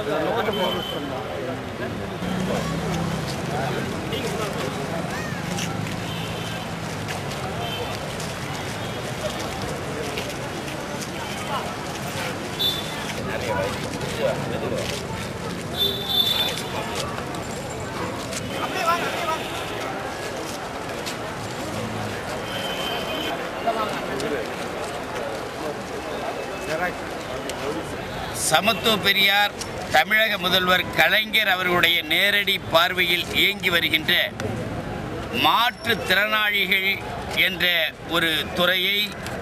சமத்துவ பெரியார் தமிழக முதல்வர் கலைஞர் அவர்களுடைய நேரடி பார்வையில் இயங்கி வருகின்ற மாற்றுத்திறனாளிகள் என்ற ஒரு துறையை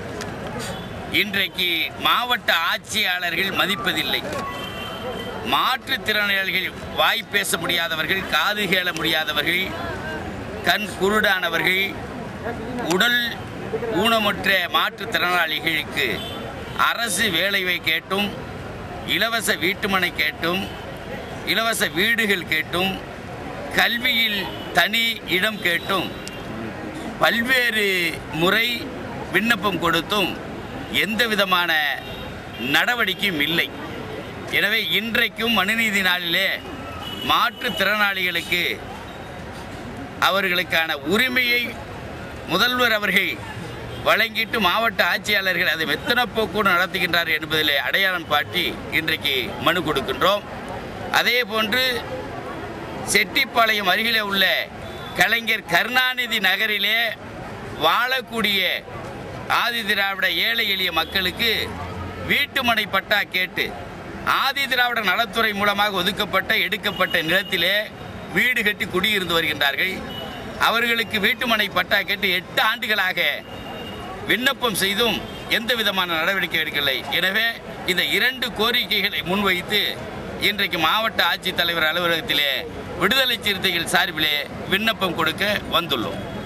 இன்றைக்கு மாவட்ட ஆட்சியாளர்கள் மதிப்பதில்லை மாற்றுத்திறனாளிகள் வாய் பேச முடியாதவர்கள் காது கேள முடியாதவர்கள் கண் குருடானவர்கள் உடல் ஊனமுற்ற மாற்றுத்திறனாளிகளுக்கு அரசு வேலைவை கேட்டும் இலவச வீட்டுமனை கேட்டும் இலவச வீடுகள் கேட்டும் கல்வியில் தனி இடம் கேட்டும் பல்வேறு முறை விண்ணப்பம் கொடுத்தும் எந்த விதமான நடவடிக்கையும் இல்லை எனவே இன்றைக்கும் மனுநீதி நாளிலே மாற்றுத்திறனாளிகளுக்கு அவர்களுக்கான உரிமையை முதல்வர் அவர்கள் வழங்கிட்டு மாவட்ட ஆட்சியாளர்கள் அதை வெத்தன போக்கு நடத்துகின்றார் என்பதிலே அடையாளம் காட்டி இன்றைக்கு மனு கொடுக்கின்றோம் அதே போன்று செட்டிப்பாளையம் அருகிலே உள்ள கலைஞர் கருணாநிதி நகரிலே வாழக்கூடிய ஆதி திராவிட ஏழை எளிய மக்களுக்கு வீட்டுமனை பட்டா கேட்டு ஆதி திராவிட நலத்துறை மூலமாக ஒதுக்கப்பட்ட எடுக்கப்பட்ட நிலத்திலே வீடு கட்டி குடியிருந்து வருகின்றார்கள் அவர்களுக்கு வீட்டுமனை பட்டா கேட்டு எட்டு ஆண்டுகளாக விண்ணப்பம் செய்தும் எந்த விதமான நடவடிக்கை எடுக்கவில்லை எனவே இந்த இரண்டு கோரிக்கைகளை முன்வைத்து இன்றைக்கு மாவட்ட ஆட்சித்தலைவர் அலுவலகத்திலே விடுதலை சிறுத்தைகள் சார்பிலே விண்ணப்பம் கொடுக்க வந்துள்ளோம்